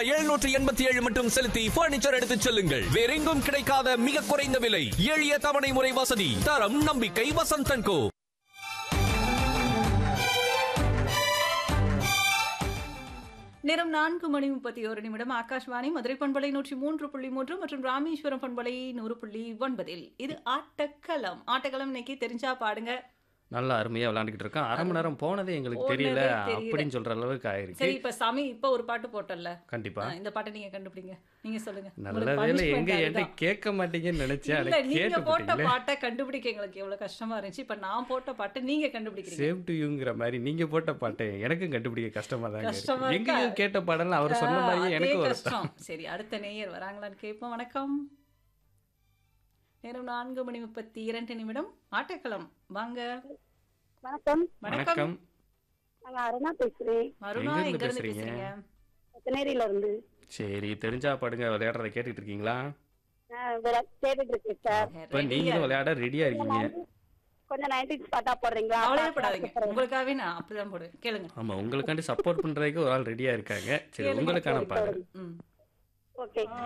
ரூபாய் எழுநூற்று எண்பத்தி ஏழு மட்டும் செலுத்தி பர்னிச்சர் எடுத்துச் செல்லுங்கள் வேறெங்கும் கிடைக்காத மிக குறைந்த விலை எளிய தவணை முறை வசதி தரம் நம்பிக்கை வசந்தன் கோ நேரம் நான்கு மணி முப்பத்தி ஒரு நிமிடம் ஆகாஷ்வாணி மதுரை பண்பலை நூற்றி மூன்று புள்ளி மூன்று மற்றும் ராமேஸ்வரம் பண்பலை நூறு புள்ளி ஒன்பதில் இது ஆட்டக்களம் ஆட்டக்களம் இன்னைக்கு தெரிஞ்சா பாடுங்க நல்லா அருமையா விளையாண்டுக்கிட்டு இருக்கோம் அரை மணி நேரம் போனதே எங்களுக்கு போனதே தெரியல தெரியல. அப்படின்னு சொல்ற அளவுக்கு ஆயிருக்கு சரி இப்ப சாமி இப்ப ஒரு பாட்டு போட்டல்ல கண்டிப்பா ஆ, இந்த பாட்டை நீங்க கண்டுபிடிங்க நீங்க சொல்லுங்க நல்ல உங்களுக்கு வேலை punishment எங்க என்கிட்ட அதுதான். கேட்க மாட்டீங்கன்னு நினைச்சேன் இல்ல ஆனா நீங்க கேட்டு போட்ட போட்டீங்களே பாட்டை கண்டுபிடிக்க எங்களுக்கு எவ்வளவு கஷ்டமா இருந்துச்சு இப்ப நான் போட்ட பாட்டை நீங்க கண்டுபிடிக்கிறீங்க சேவ் டு யூங்கிற மாதிரி நீங்க போட்ட பாட்டை எனக்கும் கண்டுபிடிக்க கஷ்டமா தான் கஷ்டமா இருக்கு இருக்கா? எங்கேயும் கேட்ட பாடலாம் அவர் சொன்ன ஆ, மாதிரியே அதே எனக்கு ஒரு கஷ்டம் சரி அடுத்த நேயர் வராங்களான்னு கேட்போம் வணக்கம் நேரம் நான்கு மணி முப்பத்தி இரண்டு நிமிடம் ஆட்டக்களம் வாங்க வணக்கம் வணக்கம் வணக்கம் நாங்க அருணா பேசுறேன் அருணா எங்க இருந்து எங்க இருந்து பேசுறீங்க? பேசுறீங்க திருநேரியில இருந்து சரி தெரிஞ்சா பாடுங்க விளையாடுறத கேட்டுட்டு இருக்கீங்களா ஆஹ் விளா- கேட்டுட்டு இருக்கேன் சார் இப்ப Ready-ஆ நீங்களும் விளையாட ரெடியா இருக்கீங்க கொஞ்சம் நைன்டிஸ் பாட்டா போடுறீங்களா கவலையப்படாதீங்க உங்களுக்காகவே நான் அப்படிதான் போடுவேன் கேளுங்க ஆமா உங்களுக்காண்டி சப்போர்ட் பண்றதுக்கு ஒரு ஆள் ரெடியா இருக்காங்க சரி கேளுங்க, உங்களுக்கான பாடல் ம் ஓகே